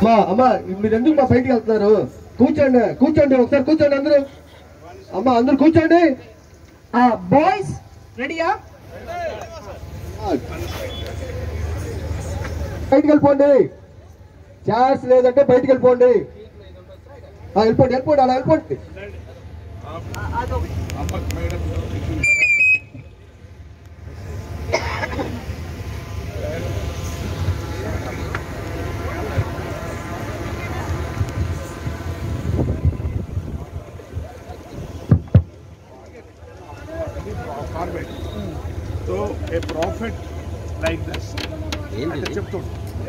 అమ్మా అమ్మా మీరు ఎందుకు మా బయటికి వెళ్తున్నారు కూర్చోండి కూర్చోండి ఒకసారి కూర్చోండి అందరూ అమ్మా అందరూ కూర్చోండి బాయ్స్ రెడీయా బయటికి వెళ్ళిపోండి ఛాన్స్ లేదంటే బయటికి వెళ్ళిపోండి ఆ, వెళ్ళిపోండి వెళ్ళిపోండి అలా వెళ్ళిపోండి format. So a prophet like this. అంటే చెప్తుండు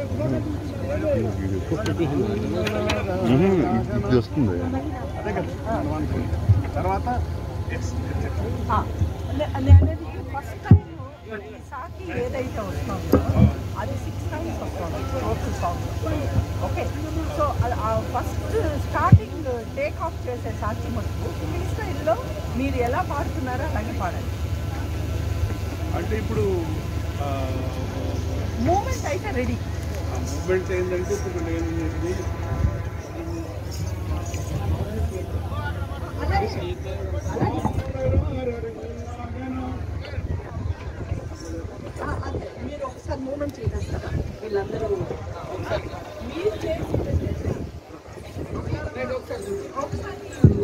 ఇది వస్తుంది అదే కదా మనం అనుకుంది తర్వాత yes, ఆ, అనే- అనే- అనేది ఫస్ట్ టైం ఈ సాకి ఏదైతే వస్తుందో అది సిక్స్ టైమ్స్ వస్తుంది ఫోర్త్ సాంగ్ ఓకే సో ఆ ఫస్ట్ స్టార్టింగ్ టేక్ ఆఫ్ చేసే సాకి మటుకు ఫ్రీ స్టైల్లో మీరు ఎలా పాడుతున్నారో అలాగే పాడండి అంటే ఇప్పుడు మూమెంట్ అయితే రెడీ మూమెంట్ ఏంటంటే ఇప్పుడు నేను ఇది అదే మీరు ఒకసారి మూమెంట్ చేసేస్తారా వీళ్ళందరూ ఒకసారి మీరు చేసి పెట్టేసి. ఒకసారి